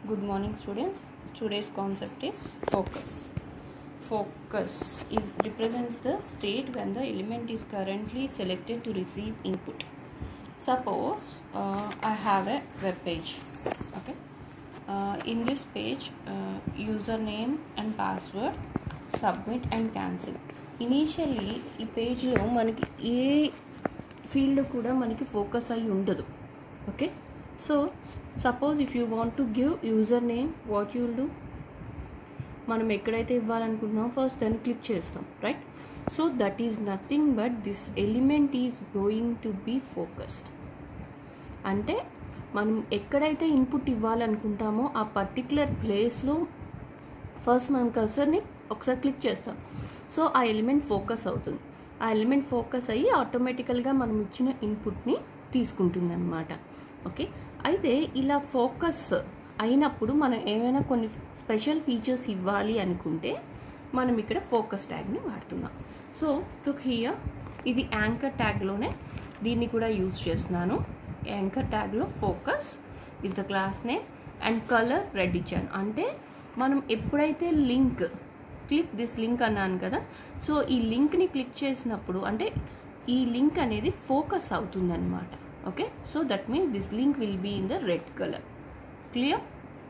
Good morning, students. Today's concept is focus. Focus is represents the state when the element is currently selected to receive input. Suppose uh, I have a web page. Okay. Uh, in this page, uh, username and password, submit and cancel. Initially ఈ పేజ్లో మనకి ఏ field కూడా మనకి focus అయి ఉండదు okay so suppose if you want to give user name what you'll do మనం ఎక్కడైతే ఇవ్వాలనుకుంటున్నాం ఫస్ట్ దాన్ని క్లిక్ చేస్తాం right so that is nothing but this element is going to be focused అంటే మనం ఎక్కడైతే ఇన్పుట్ ఇవ్వాలనుకుంటామో ఆ పర్టికులర్ ప్లేస్లో ఫస్ట్ మనం కర్సర్ని ఒకసారి క్లిక్ చేస్తాం సో ఆ ఎలిమెంట్ ఫోకస్ అవుతుంది ఆ ఎలిమెంట్ ఫోకస్ అయ్యి ఆటోమేటికల్గా మనం ఇచ్చిన ఇన్పుట్ని తీసుకుంటుంది అనమాట ఓకే అయితే ఇలా ఫోకస్ అయినప్పుడు మనం ఏమైనా కొన్ని స్పెషల్ ఫీచర్స్ ఇవ్వాలి అనుకుంటే మనం ఇక్కడ ఫోకస్ ట్యాగ్ని వాడుతున్నాం సో టుక్ హియర్ ఇది యాంకర్ ట్యాగ్లోనే దీన్ని కూడా యూజ్ చేస్తున్నాను యాంకర్ ట్యాగ్లో focus is the class name and colour red ఇచ్చాను అంటే మనం ఎప్పుడైతే లింక్ క్లిక్ దిస్ లింక్ అన్నాను కదా సో ఈ లింక్ని క్లిక్ చేసినప్పుడు అంటే ఈ లింక్ అనేది ఫోకస్ అవుతుందన్నమాట okay so that means this link will be in the red colour clear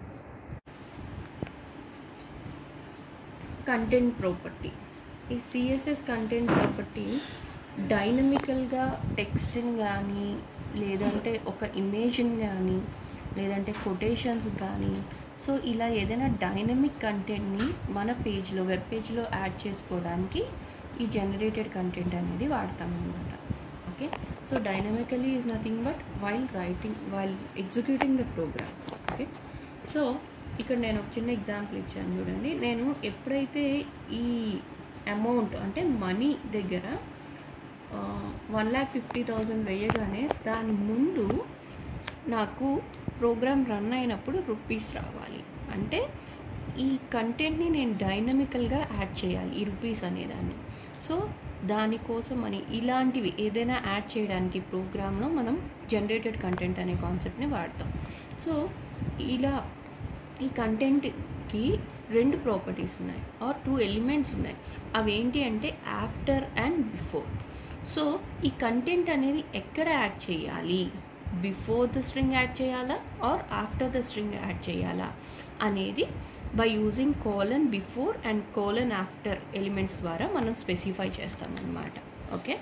content property ఈ సిఎస్ఎస్ కంటెంట్ ప్రాపర్టీ డైనమికల్గా టెక్స్ట్ని కానీ లేదంటే ఒక ఇమేజ్ని కానీ లేదంటే కొటేషన్స్ కానీ సో ఇలా ఏదైనా డైనమిక్ కంటెంట్ని మన పేజ్లో వెబ్ పేజ్లో యాడ్ చేసుకోవడానికి ఈ జనరేటెడ్ కంటెంట్ అనేది వాడతాం అనమాట okay so dynamically is nothing but while writing while executing the program okay so ఇక్కడ నేను ఒక చిన్న ఎగ్జాంపుల్ ఇచ్చాను చూడండి నేను ఎప్పుడైతే ఈ అమౌంట్ అంటే మనీ దగ్గర వన్ ల్యాక్ ఫిఫ్టీ థౌజండ్ వేయగానే దాని ముందు నాకు ప్రోగ్రామ్ రన్ అయినప్పుడు రూపీస్ రావాలి అంటే ఈ కంటెంట్ని నేను డైనమికల్గా యాడ్ చేయాలి ఈ రూపీస్ అనేదాన్ని సో దానికోసం అని ఇలాంటివి ఏదైనా యాడ్ చేయడానికి ప్రోగ్రామ్లో మనం జనరేటెడ్ కంటెంట్ అనే కాన్సెప్ట్ని వాడతాం సో ఇలా ఈ కంటెంట్కి రెండు ప్రాపర్టీస్ ఉన్నాయి ఆర్ టూ ఎలిమెంట్స్ ఉన్నాయి అవి ఏంటి అంటే ఆఫ్టర్ అండ్ బిఫోర్ సో ఈ కంటెంట్ అనేది ఎక్కడ యాడ్ చేయాలి బిఫోర్ ద స్ట్రింగ్ యాడ్ చేయాలా or after the string add చేయాలా అనేది by using colon before and colon after elements ద్వారా మనం స్పెసిఫై చేస్తాం అన్నమాట ఓకే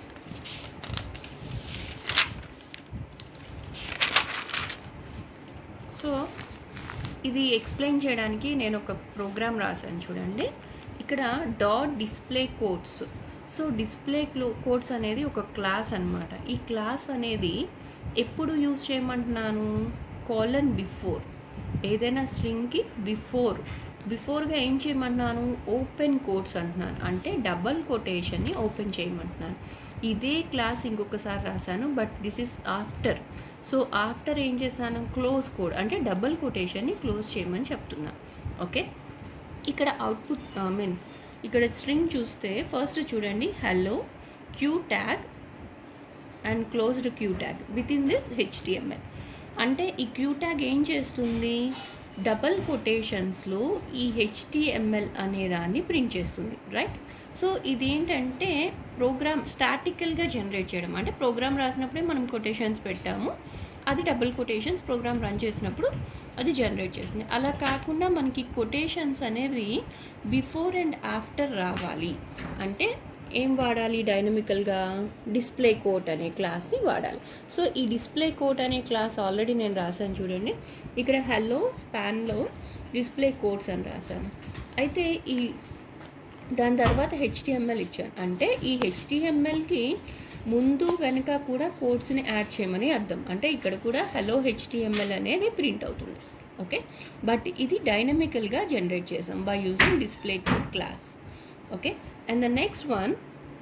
సో ఇది ఎక్స్ప్లెయిన్ చేయడానికి నేను ఒక ప్రోగ్రామ్ రాశాను చూడండి ఇక్కడ dot display codes so display codes అనేది ఒక క్లాస్ అనమాట ఈ క్లాస్ అనేది ఎప్పుడు యూజ్ చేయమంటున్నాను కాలన్ బిఫోర్ ఏదైనా స్ట్రింగ్కి బిఫోర్ బిఫోర్గా ఏం చేయమంటున్నాను ఓపెన్ కోడ్స్ అంటున్నాను అంటే డబల్ కొటేషన్ని ఓపెన్ చేయమంటున్నాను ఇదే క్లాస్ ఇంకొకసారి రాశాను but this is after so after ఏం చేశాను క్లోజ్ కోడ్ అంటే డబల్ కొటేషన్ని క్లోజ్ చేయమని చెప్తున్నా ఓకే ఇక్కడ అవుట్పుట్ ఐ మీన్ ఇక్కడ స్ట్రింగ్ చూస్తే ఫస్ట్ చూడండి hello Q tag and closed Q tag with in this HTML అంటే ఈ క్యూ ట్యాగ్ ఏం చేస్తుంది డబల్ కొటేషన్స్లో ఈ హెచ్టిఎంఎల్ అనే దాన్ని ప్రింట్ చేస్తుంది రైట్ సో ఇదేంటంటే ప్రోగ్రామ్ స్టాటికల్గా జనరేట్ చేయడం అంటే ప్రోగ్రామ్ రాసినప్పుడే మనం కొటేషన్స్ పెట్టాము అది డబుల్ కొటేషన్స్ ప్రోగ్రామ్ రన్ చేసినప్పుడు అది జనరేట్ చేస్తుంది అలా కాకుండా మనకి కొటేషన్స్ అనేవి బిఫోర్ అండ్ ఆఫ్టర్ రావాలి అంటే ఏం వాడాలి డైనమికల్గా డిస్ప్లే కోట్ అనే క్లాస్ని వాడాలి సో ఈ డిస్ప్లే కోట్ అనే క్లాస్ ఆల్రెడీ నేను రాశాను చూడండి ఇక్కడ హలో స్పాన్లో డిస్ప్లే కోడ్స్ అని రాశాను అయితే ఈ దాని తర్వాత హెచ్టిఎంఎల్ ఇచ్చాను అంటే ఈ హెచ్టిఎంఎల్కి ముందు వెనక కూడా కోడ్స్ని యాడ్ చేయమని అర్థం అంటే ఇక్కడ కూడా హలో హెచ్టిఎంఎల్ అనేది ప్రింట్ అవుతుంది ఓకే బట్ ఇది డైనమికల్గా జనరేట్ చేసాం by using display code class okay and the next one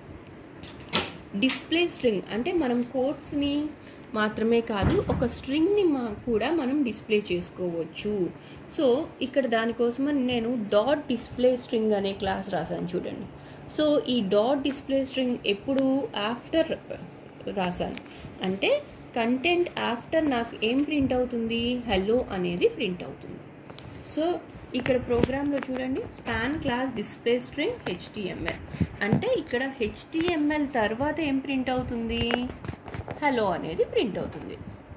display string అంటే మనం కోడ్స్ని మాత్రమే కాదు ఒక స్ట్రింగ్ని మా కూడా మనం డిస్ప్లే చేసుకోవచ్చు సో ఇక్కడ దానికోసమని నేను డాట్ డిస్ప్లే స్ట్రింగ్ అనే క్లాస్ రాశాను చూడండి సో ఈ డాట్ డిస్ప్లే స్ట్రింగ్ ఎప్పుడు ఆఫ్టర్ రాశాను అంటే కంటెంట్ ఆఫ్టర్ నాకు ఏం ప్రింట్ అవుతుంది హలో అనేది ప్రింట్ అవుతుంది సో ఇక్కడ ప్రోగ్రాంలో చూడండి span class display string HTML అంటే ఇక్కడ హెచ్టిఎంఎల్ తర్వాత ఏం ప్రింట్ అవుతుంది హలో అనేది ప్రింట్ అవుతుంది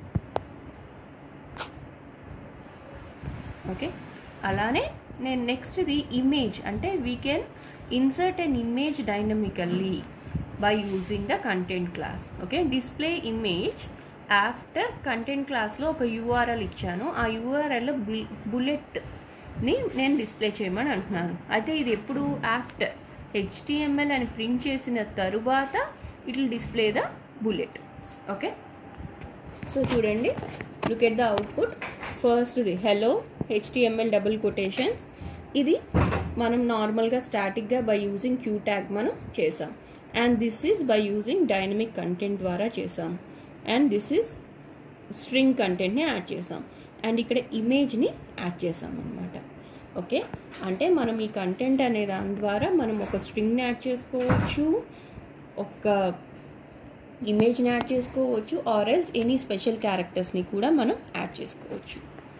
ఓకే అలానే నేను నెక్స్ట్ది ఇమేజ్ అంటే we can insert an image dynamically by using the content class okay display image after content క్లాస్లో ఒక యూఆర్ఎల్ ఇచ్చాను ఆ యూఆర్ఎల్ బుల్లెట్ని నేను డిస్ప్లే చేయమని అంటున్నాను అయితే ఇది ఎప్పుడు ఆఫ్టర్ హెచ్టిఎంఎల్ అని ప్రింట్ చేసిన తరువాత it will display the bullet okay so చూడండి లుక్ ఎట్ ద అవుట్పుట్ ఫస్ట్ది హలో హెచ్టిఎంఎల్ డబుల్ కొటేషన్స్ ఇది మనం నార్మల్గా స్టాటిక్గా బై యూజింగ్ క్యూ ట్యాగ్ మనం చేసాం and this is by using dynamic content ద్వారా చేసాం అండ్ దిస్ ఈజ్ స్ట్రింగ్ కంటెంట్ని యాడ్ చేసాం అండ్ ఇక్కడ ఇమేజ్ని యాడ్ చేసాం అనమాట ఓకే అంటే మనం ఈ కంటెంట్ అనే దాని ద్వారా మనం ఒక స్ట్రింగ్ని యాడ్ చేసుకోవచ్చు ఒక ఇమేజ్ని యాడ్ చేసుకోవచ్చు ఆర్ ఎల్స్ ఎనీ స్పెషల్ క్యారెక్టర్స్ని కూడా మనం యాడ్ చేసుకోవచ్చు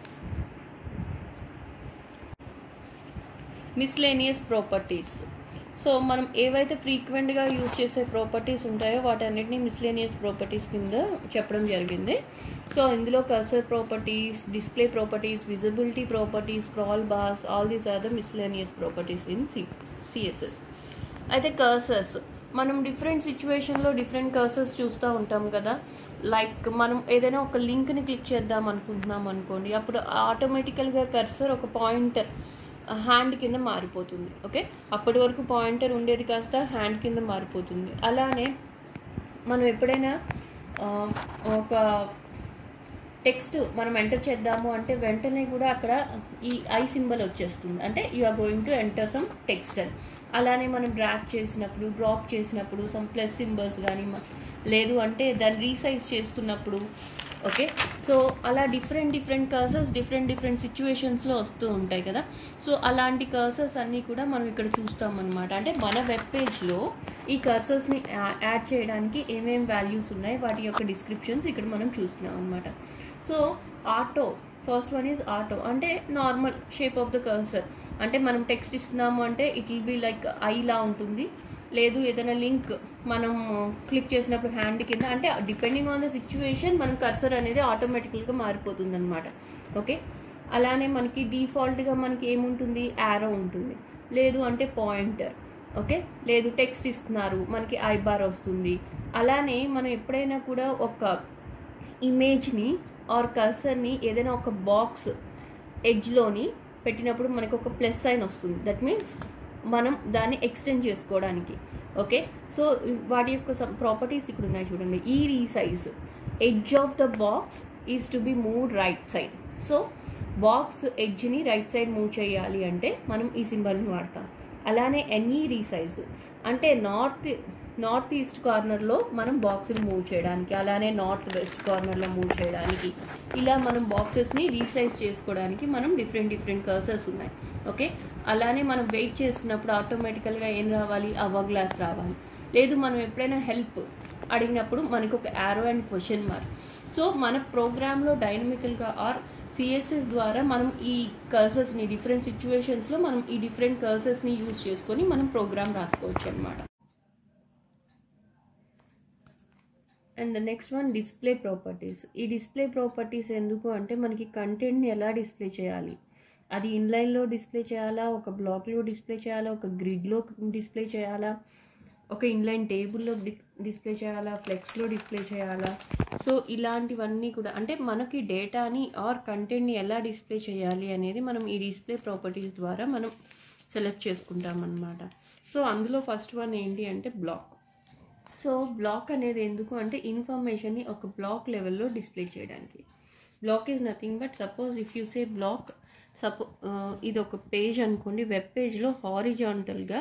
మిస్లేనియస్ ప్రాపర్టీస్ సో మనం ఏవైతే ఫ్రీక్వెంట్గా యూజ్ చేసే ప్రాపర్టీస్ ఉంటాయో వాటన్నిటిని మిస్లేనియస్ ప్రాపర్టీస్ కింద చెప్పడం జరిగింది సో ఇందులో cursor properties display properties visibility properties scroll bars all these are the miscellaneous properties in C CSS అయితే కర్సర్స్ మనం డిఫరెంట్ సిచ్యువేషన్లో డిఫరెంట్ కర్సర్స్ చూస్తూ ఉంటాం కదా లైక్ మనం ఏదైనా ఒక లింక్ని క్లిక్ చేద్దాం అనుకుంటున్నాం అనుకోండి అప్పుడు ఆటోమేటికల్గా కర్సర్ ఒక పాయింటర్ హ్యాండ్ కింద మారిపోతుంది ఓకే అప్పటి వరకు పాయింటర్ ఉండేది కాస్త హ్యాండ్ కింద మారిపోతుంది అలానే మనం ఎప్పుడైనా ఆ, ఒక టెక్స్ట్ మనం ఎంటర్ చేద్దాము అంటే వెంటనే కూడా అక్కడ ఈ ఐ సింబల్ వచ్చేస్తుంది అంటే you are going to enter some text అని అలానే మనం డ్రాక్ చేసినప్పుడు డ్రాప్ చేసినప్పుడు సమ్ ప్లస్ సింబల్స్ కానీ లేదు అంటే దాన్ని రీసైజ్ చేస్తున్నప్పుడు ఓకే సో అలా different different cursors different different సిచ్యువేషన్స్లో వస్తూ ఉంటాయి కదా సో అలాంటి కర్సర్స్ అన్నీ కూడా మనం ఇక్కడ చూస్తాం అనమాట అంటే మన వెబ్ పేజ్లో ఈ కర్సర్స్ని యాడ్ చేయడానికి ఏమేం వాల్యూస్ ఉన్నాయి వాటి యొక్క డిస్క్రిప్షన్స్ ఇక్కడ మనం చూస్తున్నాం అనమాట so auto first one is auto అంటే normal shape of the cursor అంటే మనం టెక్స్ట్ ఇస్తున్నాము అంటే ఇట్ విల్ బి లైక్ ఐలా ఉంటుంది లేదు ఏదైనా లింక్ మనం క్లిక్ చేసినప్పుడు హ్యాండ్ కింద అంటే డిపెండింగ్ ఆన్ ద సిచ్యువేషన్ మనం కర్సర్ అనేది ఆటోమేటికల్గా మారిపోతుంది అనమాట ఓకే అలానే మనకి డిఫాల్ట్గా మనకి ఏముంటుంది యారో ఉంటుంది లేదు అంటే పాయింటర్ ఓకే లేదు టెక్స్ట్ ఇస్తున్నారు మనకి ఐబార్ వస్తుంది అలానే మనం ఎప్పుడైనా కూడా ఒక ఇమేజ్ని ఆర్ కర్సర్ని ఏదైనా ఒక బాక్స్ ఎడ్జ్లోని పెట్టినప్పుడు మనకు ఒక ప్లస్ సైన్ వస్తుంది దట్ మీన్స్ మనం దాన్ని ఎక్స్టెండ్ చేసుకోవడానికి ఓకే సో వాటి యొక్క ప్రాపర్టీస్ ఇక్కడ ఉన్నాయి చూడండి ఈ resize edge of the box is to be move right side so box ఎడ్జ్ని రైట్ సైడ్ మూవ్ చేయాలి అంటే మనం ఈ సింబల్ని వాడతాం అలానే ఎనీ రీసైజ్ అంటే నార్త్ నార్త్ ఈస్ట్ కార్నర్లో మనం బాక్స్ని మూవ్ చేయడానికి అలానే నార్త్ వెస్ట్ కార్నర్లో మూవ్ చేయడానికి ఇలా మనం బాక్సెస్ని రీసైజ్ చేసుకోవడానికి మనం డిఫరెంట్ డిఫరెంట్ కర్సర్స్ ఉన్నాయి ఓకే అలానే మనం వెయిట్ చేస్తున్నప్పుడు ఆటోమేటికల్గా ఏం రావాలి అవర్ గ్లాస్ రావాలి లేదు మనం ఎప్పుడైనా హెల్ప్ అడిగినప్పుడు మనకు ఒక arrow and question mark so మన ప్రోగ్రాంలో డైనమికల్గా ఆర్ సిఎస్ఎస్ ద్వారా మనం ఈ కర్సెస్ని డిఫరెంట్ సిచ్యువేషన్స్లో మనం ఈ డిఫరెంట్ కర్సెస్ని యూజ్ చేసుకొని మనం ప్రోగ్రామ్ రాసుకోవచ్చు అనమాట and the next one display properties ఈ డిస్ప్లే ప్రాపర్టీస్ ఎందుకు అంటే మనకి కంటెంట్ని ఎలా డిస్ప్లే చేయాలి అది ఇన్లైన్లో డిస్ప్లే చేయాలా ఒక బ్లాక్లో డిస్ప్లే చేయాలా ఒక గ్రిడ్లో డిస్ప్లే చేయాలా ఒక ఇన్లైన్ టేబుల్లో డిస్ప్లే చేయాలా ఫ్లెక్స్లో డిస్ప్లే చేయాలా సో ఇలాంటివన్నీ కూడా అంటే మనకి డేటాని ఆర్ కంటెంట్ని ఎలా డిస్ప్లే చేయాలి అనేది మనం ఈ డిస్ప్లే ప్రాపర్టీస్ ద్వారా మనం సెలెక్ట్ చేసుకుంటాం అనమాట సో అందులో ఫస్ట్ వన్ ఏంటి అంటే బ్లాక్ సో బ్లాక్ అనేది ఎందుకు అంటే ఇన్ఫర్మేషన్ని ఒక బ్లాక్ లెవెల్లో డిస్ప్లే చేయడానికి block is nothing but suppose if you say block suppose ఇది ఒక పేజ్ అనుకోండి వెబ్ పేజ్లో హారిజాంటల్గా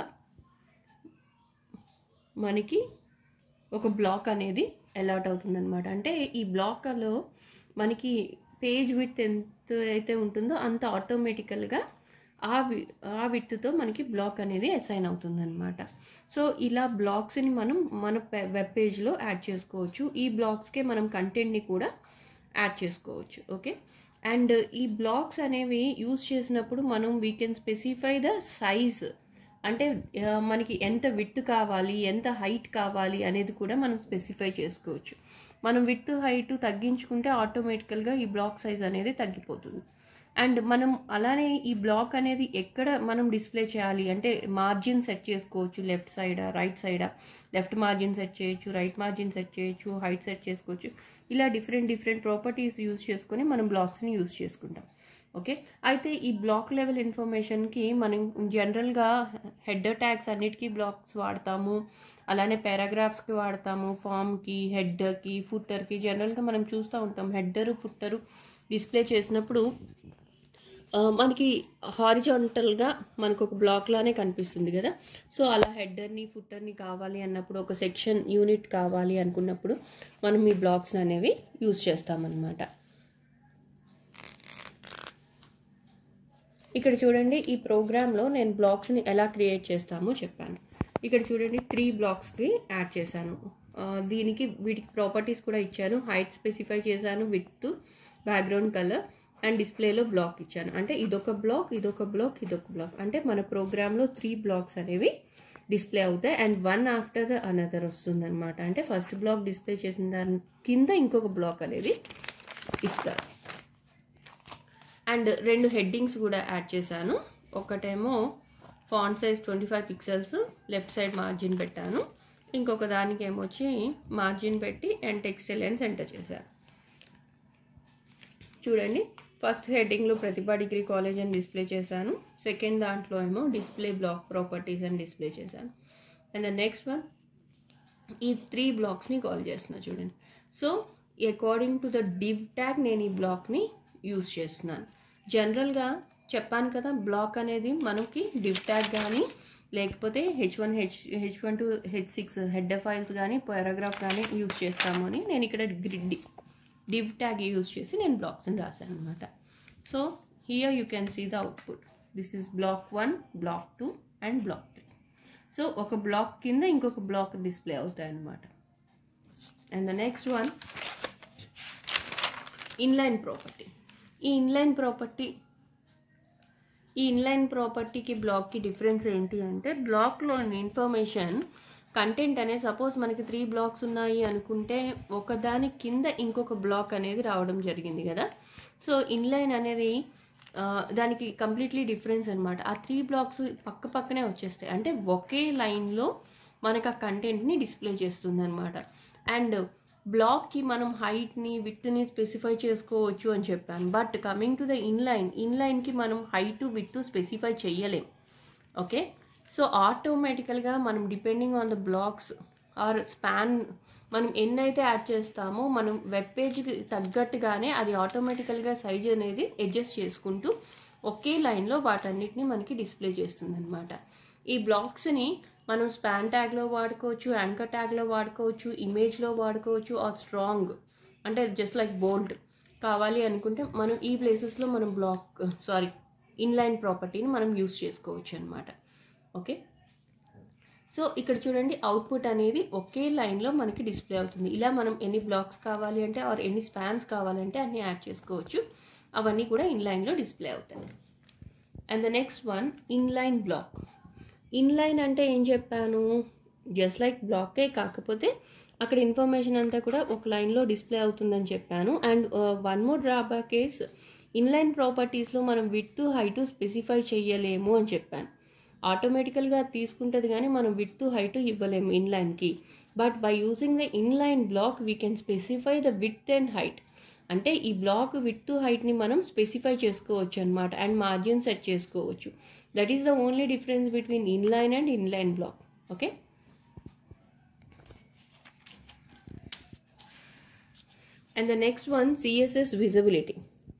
మనకి ఒక బ్లాక్ అనేది అలాట్ అవుతుంది అనమాట అంటే ఈ బ్లాక్లో మనకి పేజ్ విత్ ఎంత అయితే ఉంటుందో అంత ఆటోమేటికల్గా ఆ వి ఆ విత్తుతో మనకి బ్లాక్ అనేది అసైన్ అవుతుంది అనమాట సో ఇలా బ్లాక్స్ని మనం మన వెబ్ పేజ్లో యాడ్ చేసుకోవచ్చు ఈ బ్లాక్స్కే మనం కంటెంట్ని కూడా యాడ్ చేసుకోవచ్చు ఓకే అండ్ ఈ బ్లాక్స్ అనేవి యూస్ చేసినప్పుడు మనం we can specify the size అంటే ఆ, మనకి ఎంత విత్ కావాలి ఎంత హైట్ కావాలి అనేది కూడా మనం స్పెసిఫై చేసుకోవచ్చు మనం విత్ హైట్ తగ్గించుకుంటే ఆటోమేటికల్గా ఈ బ్లాక్ సైజ్ అనేది తగ్గిపోతుంది అండ్ మనం అలానే ఈ బ్లాక్ అనేది ఎక్కడ మనం డిస్ప్లే చేయాలి అంటే మార్జిన్ సెట్ చేసుకోవచ్చు లెఫ్ట్ సైడా రైట్ సైడా లెఫ్ట్ మార్జిన్ సెట్ చేయొచ్చు రైట్ మార్జిన్ సెట్ చేయొచ్చు హైట్ సెట్ చేసుకోవచ్చు ఇలా డిఫరెంట్ డిఫరెంట్ ప్రాపర్టీస్ యూస్ చేసుకొని మనం బ్లాక్స్ని యూస్ చేసుకుంటాం ఓకే అయితే ఈ బ్లాక్ లెవెల్ ఇన్ఫర్మేషన్కి మనం జనరల్గా హెడర్ ట్యాగ్స్ అన్నిటికీ బ్లాక్స్ వాడతాము అలానే పారాగ్రాఫ్స్కి వాడతాము ఫామ్కి హెడ్డర్కి ఫుట్టర్కి జనరల్గా మనం చూస్తూ ఉంటాం హెడ్డరు ఫుట్టరు డిస్ప్లే చేసినప్పుడు ఆ, మనకి హారిజాంటల్గా మనకు ఒక బ్లాక్ లానే కనిపిస్తుంది కదా సో అలా హెడ్డర్ని ఫుట్టర్ని కావాలి అన్నప్పుడు ఒక సెక్షన్ యూనిట్ కావాలి అనుకున్నప్పుడు మనం ఈ బ్లాక్స్ అనేవి యూజ్ చేస్తామన్నమాట ఇక్కడ చూడండి ఈ ప్రోగ్రాంలో నేను బ్లాక్స్ని ఎలా క్రియేట్ చేస్తామో చెప్పాను ఇక్కడ చూడండి త్రీ బ్లాక్స్కి యాడ్ చేశాను ఆ, దీనికి వీటికి ప్రాపర్టీస్ కూడా ఇచ్చాను హైట్ స్పెసిఫై చేశాను విత్ బ్యాక్గ్రౌండ్ కలర్ అండ్ డిస్ప్లేలో బ్లాక్ ఇచ్చాను అంటే ఇదొక బ్లాక్ ఇదొక బ్లాక్ ఇదొక బ్లాక్ అంటే మన ప్రోగ్రాంలో త్రీ బ్లాక్స్ అనేవి డిస్ప్లే అవుతాయి and one after the another వస్తుంది అనమాట అంటే ఫస్ట్ బ్లాక్ డిస్ప్లే చేసిన దాని కింద ఇంకొక బ్లాక్ అనేది ఇస్తారు అండ్ రెండు హెడ్డింగ్స్ కూడా యాడ్ చేశాను ఒకటేమో font size twenty five pixels left side margin పెట్టాను ఇంకొక దానికి ఏమొచ్చి మార్జిన్ పెట్టి అండ్ టెక్స్ట్ లెన్స్ ఎంటర్ చేశాను చూడండి ఫస్ట్ హెడ్డింగ్లో ప్రతిభా డిగ్రీ కాలేజ్ అని డిస్ప్లే చేశాను సెకండ్ దాంట్లో ఏమో డిస్ప్లే బ్లాక్ ప్రాపర్టీస్ అని డిస్ప్లే చేశాను అండ్ ద నెక్స్ట్ వన్ ఈ త్రీ బ్లాక్స్ని కాల్ చేస్తున్నా చూడండి so according to the div tag నేను ఈ బ్లాక్ని యూస్ చేస్తున్నాను జనరల్గా చెప్పాను కదా బ్లాక్ అనేది మనకి డివ్ ట్యాగ్ కానీ లేకపోతే H one H H one to H six head files కానీ పారాగ్రాఫ్ కానీ యూస్ చేస్తాము అని నేను ఇక్కడ గ్రిడ్ div tag యూజ్ చేసి నేను బ్లాక్స్ని రాశాను అనమాట so here you can see the output this is block one block two and block three so ఒక బ్లాక్ కింద ఇంకొక బ్లాక్ డిస్ప్లే అవుతాయి అన్నమాట and the next one inline property ఈ ఇన్లైన్ ప్రాపర్టీ ఈ ఇన్లైన్ ప్రాపర్టీకి బ్లాక్కి డిఫరెన్స్ ఏంటి అంటే బ్లాక్లోని ఇన్ఫర్మేషన్ కంటెంట్ అనేది సపోజ్ మనకి త్రీ బ్లాక్స్ ఉన్నాయి అనుకుంటే ఒకదాని కింద ఇంకొక బ్లాక్ అనేది రావడం జరిగింది కదా సో ఇన్లైన్ అనేది ఆ, దానికి కంప్లీట్లీ డిఫరెన్స్ అనమాట ఆ త్రీ బ్లాక్స్ పక్క పక్కనే వచ్చేస్తాయి అంటే ఒకే లైన్లో మనకు ఆ కంటెంట్ని డిస్ప్లే చేస్తుంది అనమాట అండ్ బ్లాక్కి మనం హైట్ని విత్ని స్పెసిఫై చేసుకోవచ్చు అని చెప్పాను but coming to the inline ఇన్లైన్కి మనం హైట్ విత్ స్పెసిఫై చెయ్యలేం ఓకే సో ఆటోమేటికల్గా మనం depending on the blocks or span మనం ఎన్నైతే యాడ్ చేస్తామో మనం వెబ్ పేజ్కి తగ్గట్టుగానే అది ఆటోమేటికల్గా సైజ్ అనేది అడ్జస్ట్ చేసుకుంటూ ఒకే లైన్లో వాటన్నిటిని మనకి డిస్ప్లే చేస్తుంది అనమాట ఈ బ్లాక్స్ని మనం స్పాన్ ట్యాగ్లో వాడుకోవచ్చు యాంకర్ ట్యాగ్లో వాడుకోవచ్చు ఇమేజ్లో వాడుకోవచ్చు ఆర్ స్ట్రాంగ్ అంటే జస్ట్ లైక్ బోల్డ్ కావాలి అనుకుంటే మనం ఈ ప్లేసెస్లో మనం బ్లాక్ సారీ ఇన్లైన్ ప్రాపర్టీని మనం యూస్ చేసుకోవచ్చు అనమాట ఓకే సో ఇక్కడ చూడండి అవుట్పుట్ అనేది ఒకే లైన్లో మనకి డిస్ప్లే అవుతుంది ఇలా మనం ఎన్ని బ్లాక్స్ కావాలి అంటే ఆర్ ఎన్ని స్పాన్స్ కావాలంటే అన్ని యాడ్ చేసుకోవచ్చు అవన్నీ కూడా ఇన్లైన్లో డిస్ప్లే అవుతాయి and the next one inline block inline అంటే ఏం చెప్పాను జస్ట్ లైక్ బ్లాకే కాకపోతే అక్కడ ఇన్ఫర్మేషన్ అంతా కూడా ఒక లైన్లో డిస్ప్లే అవుతుందని చెప్పాను and one more drawback case inline ప్రాపర్టీస్లో మనం విత్ హైట్ స్పెసిఫై చేయలేము అని చెప్పాను ఆటోమేటికల్గా తీసుకుంటుంది కానీ మనం విత్ హైట్ ఇవ్వలేము ఇన్లైన్కి but by using the inline block we can specify the width and height అంటే ఈ బ్లాక్ విత్ హైట్ని మనం స్పెసిఫై చేసుకోవచ్చు అనమాట అండ్ మార్జిన్ సెట్ చేసుకోవచ్చు that is the only difference between inline and inline block okay and the next one CSS visibility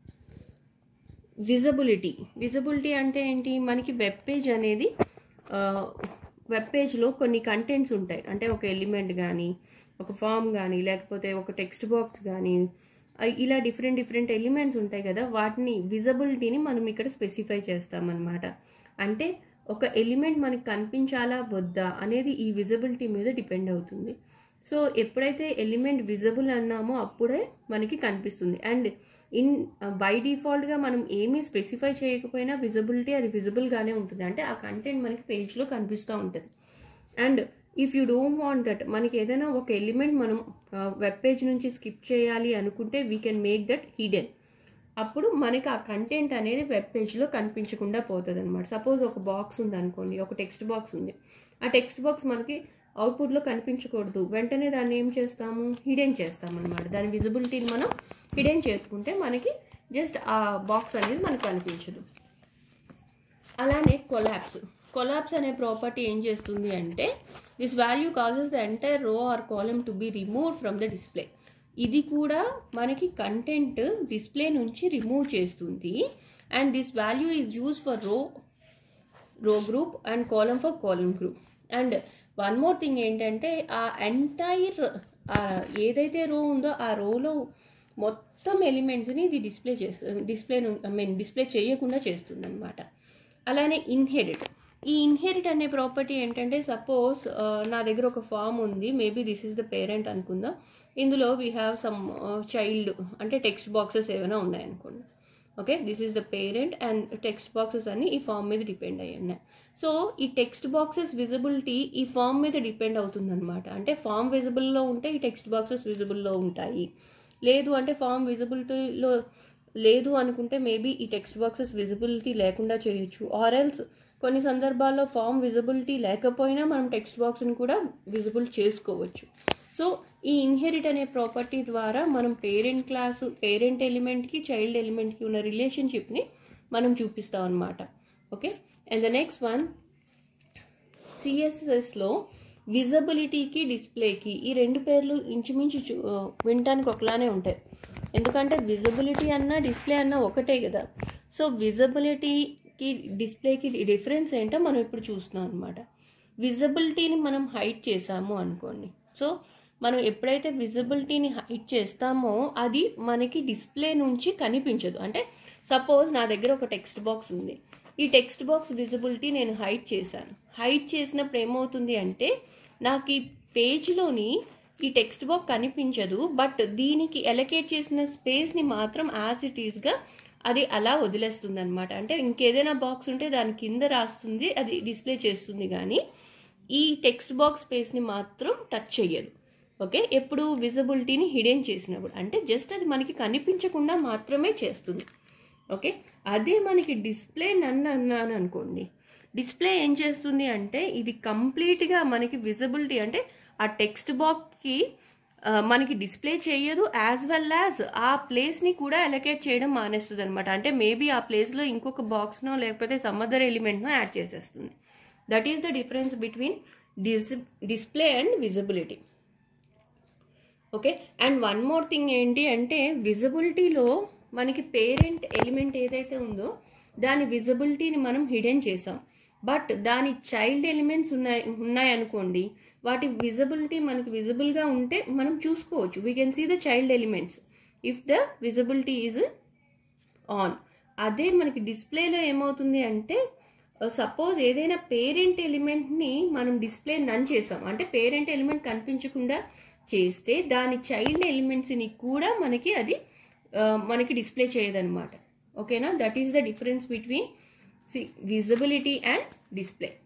visibility visibility అంటే ఏంటి మనకి వెబ్ పేజ్ అనేది వెబ్ పేజ్లో కొన్ని కంటెంట్స్ ఉంటాయి అంటే ఒక ఎలిమెంట్ కానీ ఒక ఫామ్ కానీ లేకపోతే ఒక టెక్స్ట్ బాక్స్ కానీ ఆ, ఇలా డిఫరెంట్ డిఫరెంట్ ఎలిమెంట్స్ ఉంటాయి కదా వాటిని విజిబిలిటీని మనం ఇక్కడ స్పెసిఫై చేస్తామన్నమాట అంటే ఒక ఎలిమెంట్ మనకి కనిపించాలా వద్దా అనేది ఈ విజిబిలిటీ మీద డిపెండ్ అవుతుంది సో ఎప్పుడైతే ఎలిమెంట్ విజిబుల్ అన్నామో అప్పుడే మనకి కనిపిస్తుంది అండ్ ఇన్ బై డిఫాల్ట్గా మనం ఏమీ స్పెసిఫై చేయకపోయినా విజిబిలిటీ అది విజిబుల్గానే ఉంటుంది అంటే ఆ కంటెంట్ మనకి పేజ్లో కనిపిస్తూ ఉంటుంది and if you don't want that మనకి ఏదైనా ఒక ఎలిమెంట్ మనం వెబ్ పేజ్ నుంచి స్కిప్ చేయాలి అనుకుంటే we can make that hidden అప్పుడు మనకి ఆ కంటెంట్ అనేది వెబ్ పేజ్లో కనిపించకుండా పోతుంది అనమాట సపోజ్ ఒక బాక్స్ ఉంది అనుకోండి ఒక టెక్స్ట్ బాక్స్ ఉంది ఆ టెక్స్ట్ బాక్స్ మనకి అవుట్పుట్లో కనిపించకూడదు వెంటనే దాన్ని ఏం చేస్తాము హిడెన్ చేస్తాం అనమాట దాని విజిబిలిటీని మనం హిడెన్ చేసుకుంటే మనకి జస్ట్ ఆ బాక్స్ అనేది మనకు కనిపించదు అలానే కొలాప్స్ కొలాప్స్ అనే ప్రాపర్టీ ఏం చేస్తుంది అంటే this value causes the entire row or column to be remove from the display ఇది కూడా మనకి కంటెంట్ డిస్ప్లే నుంచి రిమూవ్ చేస్తుంది and this value is use for row row group and column for column group and one more thing ఏంటంటే ఆ entire ఏదైతే రో ఉందో ఆ రోలో మొత్తం ఎలిమెంట్స్ని ఇది డిస్ప్లే చేస్తుంది డిస్ప్లే ఐ మీన్ డిస్ప్లే చేయకుండా చేస్తుంది అనమాట అలానే ఇన్హెరిట్ ఈ ఇన్హెరిట్ అనే ప్రాపర్టీ ఏంటంటే సపోజ్ నా దగ్గర ఒక ఫామ్ ఉంది maybe this is the parent అనుకుందాం ఇందులో వీ హ్యావ్ సమ్ చైల్డ్ అంటే టెక్స్ట్ బాక్సెస్ ఏమైనా ఉన్నాయనుకోండి okay this is the parent and text boxes అన్ని ఈ ఫామ్ మీద డిపెండ్ అయ్యి ఉన్నాయి సో ఈ టెక్స్ట్ బాక్సెస్ విజిబిలిటీ ఈ ఫామ్ మీద డిపెండ్ అవుతుందన్నమాట అంటే ఫామ్ విజిబుల్లో ఉంటే ఈ టెక్స్ట్ బాక్సెస్ విజిబుల్లో ఉంటాయి లేదు అంటే ఫామ్ విజిబిలిటీలో లేదు అనుకుంటే మేబీ ఈ టెక్స్ట్ బాక్సెస్ విజిబిలిటీ లేకుండా చేయొచ్చు ఆర్ ఎల్స్ కొన్ని సందర్భాల్లో ఫామ్ విజిబిలిటీ లేకపోయినా మనం టెక్స్ట్ బాక్స్ని కూడా విజిబుల్ చేసుకోవచ్చు సో ఈ ఇన్హెరిట్ అనే ప్రాపర్టీ ద్వారా మనం పేరెంట్ క్లాస్ పేరెంట్ ఎలిమెంట్కి చైల్డ్ ఎలిమెంట్కి ఉన్న రిలేషన్షిప్ని మనం చూపిస్తాం అనమాట okay and the next one సిఎస్ఎస్లో విజిబిలిటీకి డిస్ప్లేకి ఈ రెండు పేర్లు ఇంచుమించు చూ- ఆ, వినటానికి ఒకలానే ఉంటాయి ఎందుకంటే విజిబిలిటీ అన్న డిస్ప్లే అన్న ఒకటే కదా సో విజిబిలిటీకి డిస్ప్లేకి డిఫరెన్స్ ఏంటో మనం ఇప్పుడు చూస్తున్నాం అనమాట విజిబిలిటీని మనం హైట్ చేసాము అనుకోండి సో మనం ఎప్పుడైతే విజిబిలిటీని హైట్ చేస్తామో అది మనకి డిస్ప్లే నుంచి కనిపించదు అంటే సపోజ్ నా దగ్గర ఒక టెక్స్ట్ బాక్స్ ఉంది ఈ టెక్స్ట్ బాక్స్ విజిబిలిటీ నేను హైట్ చేశాను హైట్ చేసినప్పుడు ఏమవుతుంది అంటే నాకు ఈ పేజ్లోని ఈ టెక్స్ట్ బాక్స్ కనిపించదు బట్ దీనికి ఎలకేట్ చేసిన స్పేస్ని మాత్రం యాజ్ ఇట్ ఈస్గా అది అలా వదిలేస్తుంది అనమాట అంటే ఇంకేదైనా బాక్స్ ఉంటే దాని కింద రాస్తుంది అది డిస్ప్లే చేస్తుంది కానీ ఈ టెక్స్ట్ బాక్స్ స్పేస్ని మాత్రం టచ్ చెయ్యదు ఓకే ఎప్పుడు విజిబిలిటీని హిడెన్ చేసినప్పుడు అంటే జస్ట్ అది మనకి కనిపించకుండా మాత్రమే చేస్తుంది ఓకే అదే మనకి డిస్ప్లే నన్ను అన్నాను అనుకోండి డిస్ప్లే ఏం చేస్తుంది అంటే ఇది కంప్లీట్గా మనకి విజిబిలిటీ అంటే ఆ టెక్స్ట్ బాక్స్కి మనకి డిస్ప్లే చేయదు యాజ్ వెల్ యాజ్ ఆ ప్లేస్ని కూడా అలొకేట్ చేయడం మానేస్తుంది అనమాట అంటే మేబీ ఆ ప్లేస్లో ఇంకొక బాక్స్నో లేకపోతే సమ్ అదర్ ఎలిమెంట్నో యాడ్ చేసేస్తుంది that is the difference between dis display and visibility okay and one more thing ఏంటి అంటే విజిబిలిటీలో మనకి పేరెంట్ ఎలిమెంట్ ఏదైతే ఉందో దాని విజిబిలిటీని మనం హిడెన్ చేసాం బట్ దాని చైల్డ్ ఎలిమెంట్స్ ఉన్నాయి ఉన్నాయనుకోండి వాటి విజిబిలిటీ మనకి విజిబుల్గా ఉంటే మనం చూసుకోవచ్చు we can see the child elements if the visibility is on అదే మనకి డిస్ప్లేలో ఏమవుతుంది అంటే సపోజ్ ఏదైనా పేరెంట్ ఎలిమెంట్ని మనం డిస్ప్లే నన్ చేసాం అంటే పేరెంట్ ఎలిమెంట్ కనిపించకుండా చేస్తే దాని చైల్డ్ ఎలిమెంట్స్ని కూడా మనకి అది ఆ, మనకి డిస్ప్లే చేయదన్నమాట ఓకేనా that is the difference between visibility and display